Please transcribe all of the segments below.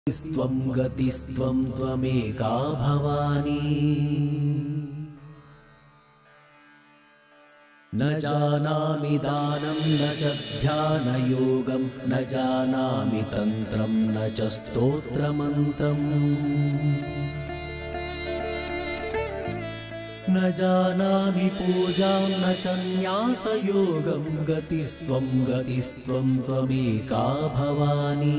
स्त्वं गतिस्त्वं त्वमेका भवानी न जानामि दानं न च ध्यानयोगं न जानामि तन्त्रं न च स्तोत्रमन्त्रम् न जानामि पूजां न च न्यासयोगं गतिस्त्वं गतिस्त्वं त्वमेका भवानी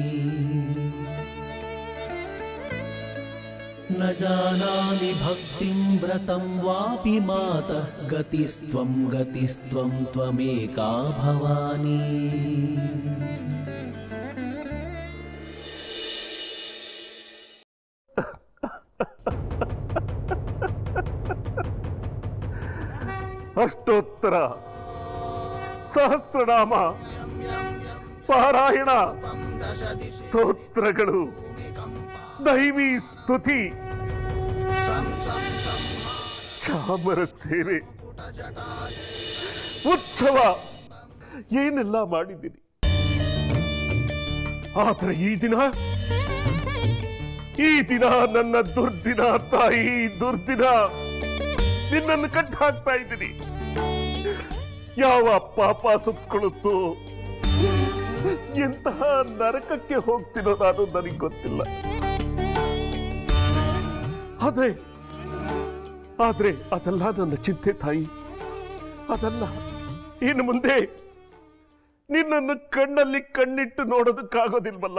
न जानामि भक्तिं व्रतं वापि मातः गतिस्त्वं गतिस्त्वं त्वमेका भवानी ಅಷ್ಟೋತ್ತರ ಸಹಸ್ರನಾಮ ಪಾರಾಯಣ ಸ್ತೋತ್ರಗಳು ದೈವಿ ಸ್ತುತಿ ಚಾಮರ ಸೇವೆ ಉತ್ಸವ ಏನೆಲ್ಲ ಮಾಡಿದ್ದೀನಿ ಆದ್ರೆ ಈ ದಿನ ಈ ದಿನ ನನ್ನ ದುರ್ದಿನ ತಾಯಿ ದುರ್ದಿನ ನಿನ್ನನ್ನು ಕಟ್ಟು ಹಾಕ್ತಾ ಇದ್ದೀನಿ ಯಾವ ಪಾಪ ಸುತ್ಕೊಳ್ಳುತ್ತೋ ಎಂತಹ ನರಕಕ್ಕೆ ಹೋಗ್ತೀನೋ ನಾನು ನನಗೆ ಗೊತ್ತಿಲ್ಲ ಆದ್ರೆ ಆದ್ರೆ ಅದೆಲ್ಲ ನನ್ನ ಚಿಂತೆ ತಾಯಿ ಅದಲ್ಲ ಇನ್ನು ಮುಂದೆ ನಿನ್ನನ್ನು ಕಣ್ಣಲ್ಲಿ ಕಣ್ಣಿಟ್ಟು ನೋಡೋದಕ್ಕಾಗೋದಿಲ್ವಲ್ಲ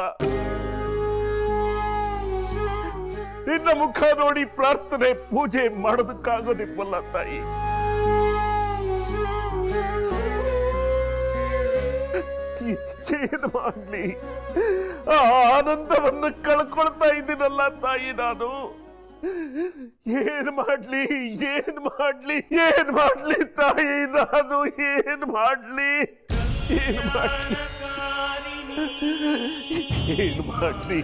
ನಿನ್ನ ಮುಖ ನೋಡಿ ಪ್ರಾರ್ಥನೆ ಪೂಜೆ ಮಾಡೋದಕ್ಕಾಗೋದಿಲ್ವಲ್ಲ ತಾಯಿ ಏನು ಮಾಡ್ಲಿ ಆ ಆನಂದವನ್ನು ಕಳ್ಕೊಳ್ತಾ ಇದ್ದೀನಲ್ಲ ತಾಯಿ ನಾನು ಏನ್ ಮಾಡ್ಲಿ ಏನ್ ಮಾಡ್ಲಿ ಏನ್ ಮಾಡ್ಲಿ ತಾಯಿ ನಾನು ಏನ್ ಮಾಡ್ಲಿ ಏನ್ ಮಾಡ್ಲಿ ಏನ್ ಮಾಡ್ಲಿ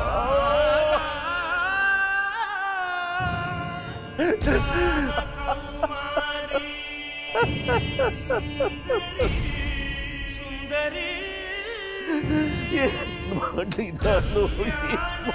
ಏನ್ ಮಾಡ್ಲಿ ನಾನು ಏನ್